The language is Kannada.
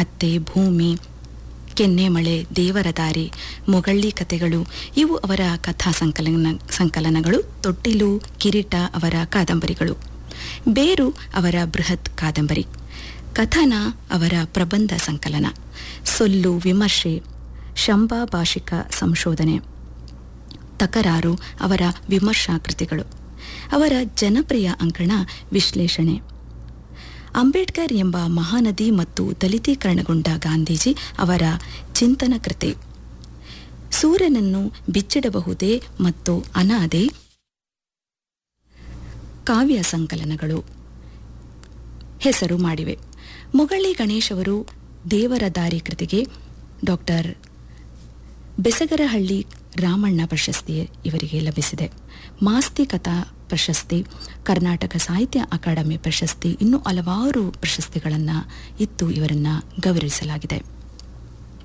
ಅತ್ತೆ ಭೂಮಿ ಕೆನ್ನೆಮಳೆ ದೇವರ ದಾರಿ ಮೊಗಳ್ಳಿ ಕಥೆಗಳು ಇವು ಅವರ ಕಥಾ ಸಂಕಲನ ಸಂಕಲನಗಳು ತೊಟ್ಟಿಲು ಕಿರೀಟ ಅವರ ಕಾದಂಬರಿಗಳು ಬೇರು ಅವರ ಬೃಹತ್ ಕಾದಂಬರಿ ಕಥನ ಅವರ ಪ್ರಬಂಧ ಸಂಕಲನ ಸೊಲ್ಲು ವಿಮರ್ಶೆ ಶಂಬಾ ಭಾಷಿಕ ಸಂಶೋಧನೆ ತಕರಾರು ಅವರ ವಿಮರ್ಶಾ ಕೃತಿಗಳು ಅವರ ಜನಪ್ರಿಯ ಅಂಕಣ ವಿಶ್ಲೇಷಣೆ ಅಂಬೇಡ್ಕರ್ ಎಂಬ ಮಹಾನದಿ ಮತ್ತು ದಲಿತೀಕರಣಗೊಂಡ ಗಾಂಧೀಜಿ ಅವರ ಚಿಂತನ ಕೃತಿ ಸೂರ್ಯನನ್ನು ಬಿಚ್ಚಿಡಬಹುದೇ ಮತ್ತು ಅನಾದೆ ಕಾವ್ಯ ಸಂಕಲನಗಳು ಹೆಸರು ಮಾಡಿವೆ ಮೊಗಳ್ಳಿ ಗಣೇಶ್ ಅವರು ದೇವರ ದಾರಿ ಕೃತಿಗೆ ಡಾಕ್ಟರ್ ಬೆಸಗರಹಳ್ಳಿ ರಾಮಣ್ಣ ಪ್ರಶಸ್ತಿ ಇವರಿಗೆ ಲಭಿಸಿದೆ ಮಾಸ್ತಿ ಕಥಾ ಪ್ರಶಸ್ತಿ ಕರ್ನಾಟಕ ಸಾಹಿತ್ಯ ಅಕಾಡೆಮಿ ಪ್ರಶಸ್ತಿ ಇನ್ನೂ ಹಲವಾರು ಪ್ರಶಸ್ತಿಗಳನ್ನು ಇತ್ತು ಇವರನ್ನು ಗೌರವಿಸಲಾಗಿದೆ